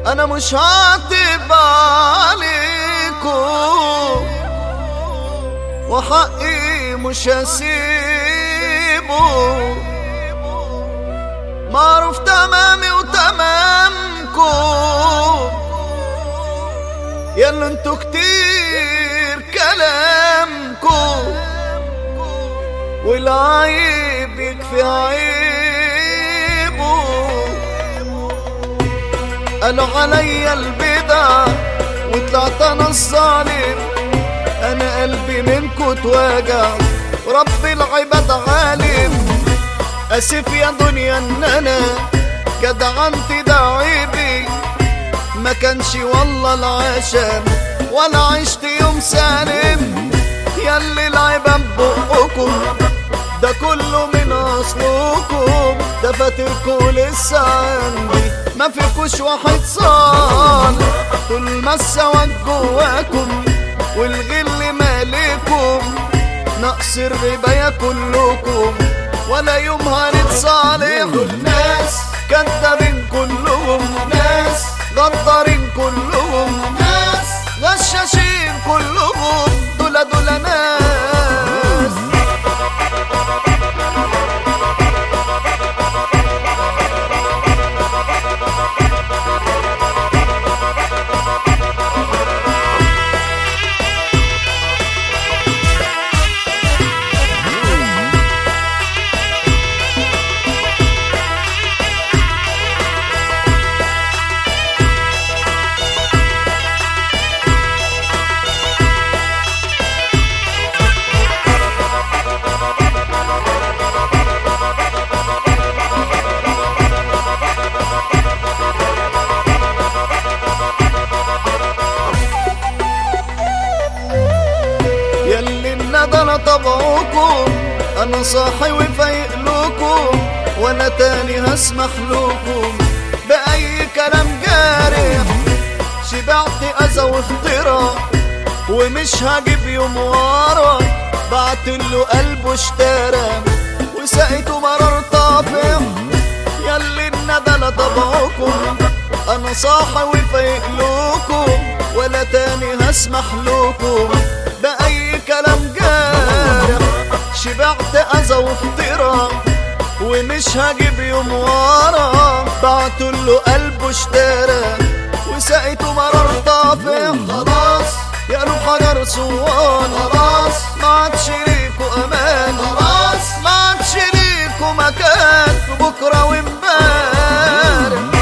انا مش هعتب عليكم وحقي مش هسيبه معروف تمامي وتمامكم يلا انتوا كتير كلامكم والعيب يكفي عيبه قالوا عليا البدع وطلعت انا الظالم انا قلبي منكو اتوجع ورب العباد عالم اسف يا دنيا ان انا جدعنتي ده عيبي ما كانش والله العشم ولا عشت يوم سالم ياللي العباد بقكم ده كله من اصلكم ده فاتركوا لسه عندي ما فيكوش واحد صال طول ما السواد جواكم والغل مالكم نقص الرباية كلكم ولا يوم هنتصالح ناس كدابين كلهم ناس غدارين كلهم ناس غشاشين كلهم دول دول ناس ياللي الندى انا طبعكم انا صاحي وفايق لكم وانا تاني هسمح لكم باي كلام جارح شبعت اذى وافتراء ومش هجيب يوم ورا بعت له قلبه اشترى وسقيته مرار طافح ياللي الندى لا طبعكم انا صاحي وفايق لكم ولا تاني هسمح لكم بأي كلام جارح شبعت أذى وافتراء ومش هجيب يوم ورا بعتله قلبه اشترى وسقيته مرار طافح خلاص يا قلوب حجر صوان خلاص ما عادش ليكوا امان خلاص ما عادش ليكوا مكان في بكره وامبارح